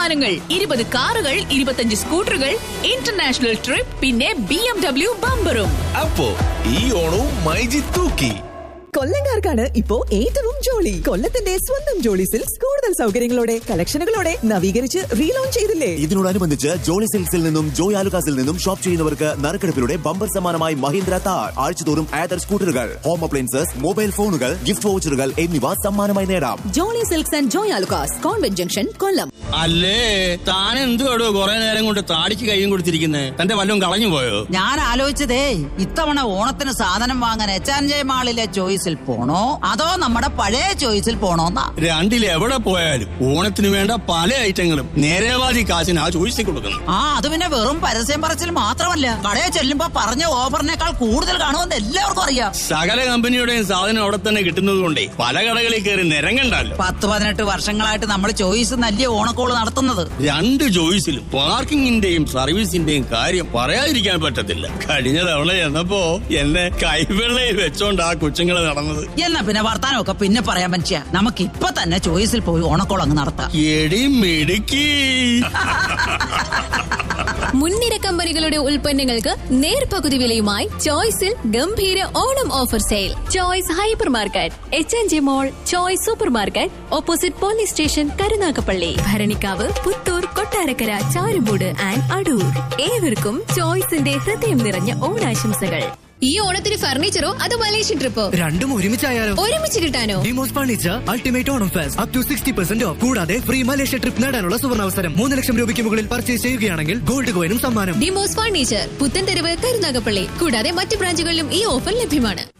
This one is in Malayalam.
സമ്മാനങ്ങൾ ഇരുപത് കാറുകൾ ഇരുപത്തഞ്ച് സ്കൂട്ടറുകൾ ഇന്റർനാഷണൽ ട്രിപ്പ് പിന്നെ ബി എം ഡബ്ല്യു ബമ്പറും അപ്പോ ഈ ഓണവും മൈജി തൂക്കി കൊല്ലങ്കാർക്കാണ് ഇപ്പോ ഏറ്റവും ജോളി കൊല്ലത്തിന്റെ സ്വന്തം ജോളി സിൽക്സ് കൂടുതൽ സൗകര്യങ്ങളോടെ കളക്ഷനുകളോടെ നവീകരിച്ച് റീലോഞ്ച് ചെയ്തില്ലേ ഇതിനോടനുബന്ധിച്ച് ജോളി സിൽക്സിൽ നിന്നും ജോയ് ആലുകാസിൽ നിന്നും ഷോപ്പ് ചെയ്യുന്നവർക്ക് നറുക്കെടുപ്പിലൂടെ ബമ്പർ സമ്മാനമായി മഹീന്ദ്ര താർ ആഴ്ചതോറും ആദർ സ്കൂട്ടറുകൾ ഹോം അപ്ലയൻസസ് മൊബൈൽ ഫോണുകൾ ഗിഫ്റ്റ് വൗച്ചറുകൾ എന്നിവ സമ്മാനമായി നേടാം Jolly Silks and Joy Alukkas convent junction Kollam അല്ലേ താൻ എന്തുവാടോ കുറെ നേരം കൊണ്ട് താടിക്ക് കൈയും കൊടുത്തിരിക്കുന്നേ തന്റെ വല്ലതും കളഞ്ഞു പോയോ ഞാൻ ആലോചിച്ചതേ ഇത്തവണ ഓണത്തിന് സാധനം വാങ്ങാൻ എച്ച് ആൻഡ് ജെ മാളിലെ ചോയ്സിൽ പോണോ അതോ നമ്മുടെ പഴയ ചോയ്സിൽ പോണോന്നാ രണ്ടിൽ എവിടെ പോയാലും ഓണത്തിന് വേണ്ട പല ഐറ്റങ്ങളും നേരേവാദി കാശിന് ആ ചോദിച്ചു കൊടുക്കുന്നു ആ അത് പിന്നെ വെറും പരസ്യം പറച്ചിൽ മാത്രമല്ല കടയിൽ ചെല്ലുമ്പോ പറഞ്ഞ ഓഫറിനേക്കാൾ കൂടുതൽ കാണുമെന്ന് എല്ലാവർക്കും അറിയാം സകല കമ്പനിയുടെയും സാധനം അവിടെ തന്നെ കിട്ടുന്നത് കൊണ്ടേ പല കടകളിൽ കയറി നിരങ്ങണ്ടല്ലോ പത്ത് പതിനെട്ട് വർഷങ്ങളായിട്ട് നമ്മൾ ചോയ്സ് നല്ല ഓണക്കോള് നടത്തുന്നത് രണ്ട് ചോയ്സിലും പാർക്കിങ്ങിന്റെയും സർവീസിന്റെയും കാര്യം പറയാതിരിക്കാൻ പറ്റത്തില്ല കഴിഞ്ഞ തവണ ചെന്നപ്പോ എന്നെ കൈവെള്ളയിൽ വെച്ചോണ്ട് ആ കൊച്ചുങ്ങള് നടന്നത് എന്നാ പിന്നെ വർത്താനമൊക്കെ പിന്നെ പറയാൻ മനുഷ്യ നമുക്ക് ഇപ്പൊ തന്നെ ചോയ്സിൽ പോയി ഓണക്കോൾ അങ്ങ് നടത്താം എടി മിടുക്കി മുൻനിര കമ്പനികളുടെ ഉൽപ്പന്നങ്ങൾക്ക് നേർപകുതി വിലയുമായി ചോയ്സിൽ ഗംഭീര Onam offer sale Choice hypermarket H N G mall Choice supermarket opposite police station Karunagappally Bharanikkavu Puthur Kottarakkara Charummood and Adoor ഏവർക്കും ചോയ്സിന്റെ ഹൃദയം നിറഞ്ഞ ഓണാശംസകൾ ഈ ഓണത്തിന് ഫർണിച്ചറോ അതോ മലേഷ്യൻ ട്രിപ്പോ രണ്ടും ഒരുമിച്ചായാലോ ഒരുമിച്ച് കിട്ടാനോ Demos furniture ultimate Onam fest up to sixty percent off കൂടാതെ ഫ്രീ മലേഷ്യ ട്രിപ്പ് നേടാനുള്ള സുവർണാവസരം മൂന്ന് ലക്ഷം രൂപയ്ക്ക് മുകളിൽ പർച്ചേസ് ചെയ്യുകയാണെങ്കിൽ ഗോൾഡ് കോയിനും സമ്മാനം ഡിമോസ് ഫർണിച്ചർ പുത്തൻതെരുവ് കരുനാഗപ്പള്ളി കൂടാതെ മറ്റ് ബ്രാഞ്ചുകളിലും ഈ ഓഫർ ലഭ്യമാണ്